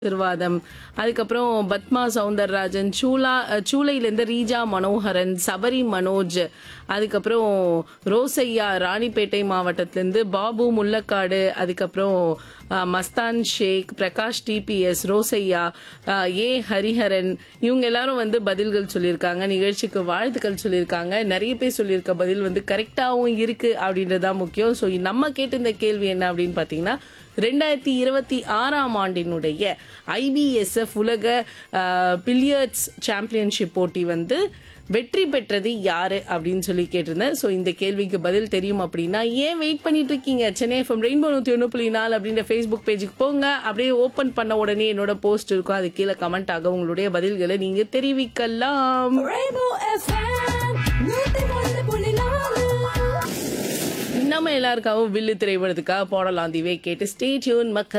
ஆசீர்வாதம் அதுக்கப்புறம் பத்மா சவுந்தரராஜன் சூலா அஹ், சூளையிலேருந்து ரீஜா மனோகரன் சபரி மனோஜ் அதுக்கப்புறம் ரோசையா ராணிப்பேட்டை மாவட்டத்திலேருந்து பாபு முல்லக்காடு அதுக்கப்புறம் அஹ், மஸ்தான் ஷேக் பிரகாஷ் டிபிஎஸ் ரோசையா அஹ், ஏ ஹரிஹரன் இவங்க எல்லாரும் வந்து பதில்கள் சொல்லியிருக்காங்க நிகழ்ச்சிக்கு வாழ்த்துக்கள் சொல்லியிருக்காங்க நிறைய பேர் சொல்லியிருக்க பதில் வந்து கரெக்டாகவும் இருக்கு அப்படின்றது தான் முக்கியம் ஸோ நம்ம கேட்ட இந்த கேள்வி என்ன அப்படின்னு பார்த்தீங்கன்னா ரெண்டாயிரத்தி இருபத்தி ஆறாம் ஆண்டினுடைய ஐபிஎஸ்எஃப் உலக பில்லியர்ட்ஸ் சாம்பியன்ஷிப் போட்டி வந்து வெற்றி பெற்றது யாரு அப்படின்னு சொல்லி கேட்டிருந்தேன் ஸோ இந்த கேள்விக்கு பதில் தெரியும் அப்படின்னா ஏன் வெயிட் பண்ணிட்டு இருக்கீங்க சென்னை எஃப்எம் ரெயின்போ நூற்றி ஒன்று புள்ளி நாலு அப்படின்ற ஃபேஸ்புக் பேஜுக்கு போங்க அப்படியே ஓப்பன் பண்ண உடனே என்னோட போஸ்ட் இருக்கும் அது கீழே கமெண்ட் ஆக உங்களுடைய பதில்களை நீங்க தெரிவிக்கலாம் Rainbow FM, நூத்தி ஒன்று புள்ளி நாலு நம்ம எல்லாருக்காகவும் வில்லு திரைப்படத்துக்காக போடலாம் திவே கேட்டு ஸ்டே டியூன் மக்கள்